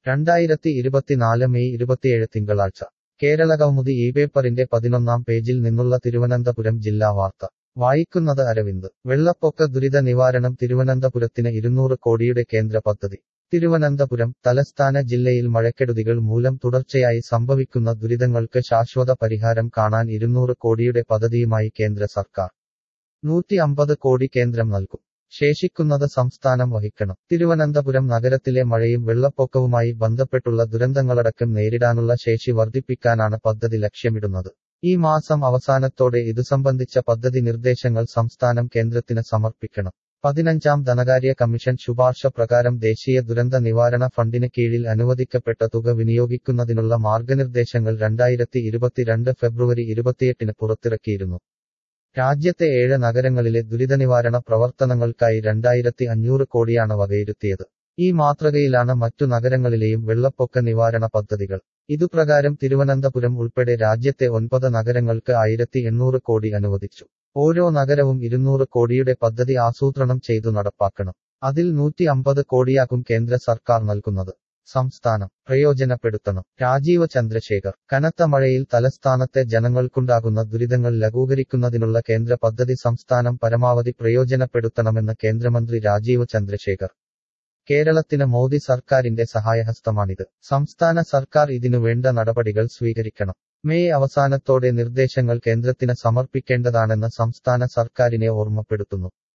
രണ്ടായിരത്തി ഇരുപത്തിനാല് മെയ് ഇരുപത്തിയേഴ് തിങ്കളാഴ്ച കേരള കൗമുദി ഈ പേപ്പറിന്റെ പതിനൊന്നാം പേജിൽ നിന്നുള്ള തിരുവനന്തപുരം ജില്ലാ വാർത്ത വായിക്കുന്നത് അരവിന്ദ് വെള്ളപ്പൊക്ക ദുരിത നിവാരണം തിരുവനന്തപുരത്തിന് ഇരുന്നൂറ് കോടിയുടെ കേന്ദ്ര പദ്ധതി തിരുവനന്തപുരം തലസ്ഥാന ജില്ലയിൽ മഴക്കെടുതികൾ മൂലം തുടർച്ചയായി സംഭവിക്കുന്ന ദുരിതങ്ങൾക്ക് ശാശ്വത പരിഹാരം കാണാൻ ഇരുന്നൂറ് കോടിയുടെ പദ്ധതിയുമായി കേന്ദ്ര സർക്കാർ നൂറ്റി അമ്പത് കോടി കേന്ദ്രം നൽകും ശേഷിക്കുന്നത് സംസ്ഥാനം വഹിക്കണം തിരുവനന്തപുരം നഗരത്തിലെ മഴയും വെള്ളപ്പൊക്കവുമായി ബന്ധപ്പെട്ടുള്ള ദുരന്തങ്ങളടക്കം നേരിടാനുള്ള ശേഷി വർദ്ധിപ്പിക്കാനാണ് പദ്ധതി ലക്ഷ്യമിടുന്നത് ഈ മാസം അവസാനത്തോടെ ഇതു സംബന്ധിച്ച പദ്ധതി നിർദ്ദേശങ്ങൾ സംസ്ഥാനം കേന്ദ്രത്തിന് സമർപ്പിക്കണം പതിനഞ്ചാം ധനകാര്യ കമ്മീഷൻ ശുപാർശ പ്രകാരം ദേശീയ ദുരന്ത നിവാരണ ഫണ്ടിന് കീഴിൽ അനുവദിക്കപ്പെട്ട തുക വിനിയോഗിക്കുന്നതിനുള്ള മാർഗനിർദ്ദേശങ്ങൾ രണ്ടായിരത്തി ഇരുപത്തിരണ്ട് ഫെബ്രുവരി ഇരുപത്തിയെട്ടിന് പുറത്തിറക്കിയിരുന്നു രാജ്യത്തെ ഏഴ് നഗരങ്ങളിലെ ദുരിതനിവാരണ പ്രവർത്തനങ്ങൾക്കായി രണ്ടായിരത്തി അഞ്ഞൂറ് കോടിയാണ് വകയിരുത്തിയത് ഈ മാതൃകയിലാണ് മറ്റു നഗരങ്ങളിലെയും വെള്ളപ്പൊക്ക നിവാരണ പദ്ധതികൾ ഇതുപ്രകാരം തിരുവനന്തപുരം ഉൾപ്പെടെ രാജ്യത്തെ ഒൻപത് നഗരങ്ങൾക്ക് ആയിരത്തി എണ്ണൂറ് കോടി അനുവദിച്ചു ഓരോ നഗരവും ഇരുന്നൂറ് കോടിയുടെ പദ്ധതി ആസൂത്രണം ചെയ്തു നടപ്പാക്കണം അതിൽ നൂറ്റി അമ്പത് കോടിയാകും കേന്ദ്ര സർക്കാർ നൽകുന്നത് സംസ്ഥാനം പ്രയോജനപ്പെടുത്തണം രാജീവ് ചന്ദ്രശേഖർ കനത്ത മഴയിൽ തലസ്ഥാനത്തെ ജനങ്ങൾക്കുണ്ടാകുന്ന ദുരിതങ്ങൾ ലഘൂകരിക്കുന്നതിനുള്ള കേന്ദ്ര പദ്ധതി സംസ്ഥാനം പരമാവധി പ്രയോജനപ്പെടുത്തണമെന്ന് കേന്ദ്രമന്ത്രി രാജീവ് ചന്ദ്രശേഖർ കേരളത്തിന് മോദി സർക്കാരിന്റെ സഹായഹസ്തമാണിത് സംസ്ഥാന സർക്കാർ ഇതിനു വേണ്ട നടപടികൾ സ്വീകരിക്കണം മെയ് അവസാനത്തോടെ നിർദ്ദേശങ്ങൾ കേന്ദ്രത്തിന് സമർപ്പിക്കേണ്ടതാണെന്ന് സംസ്ഥാന സർക്കാരിനെ ഓർമ്മപ്പെടുത്തുന്നു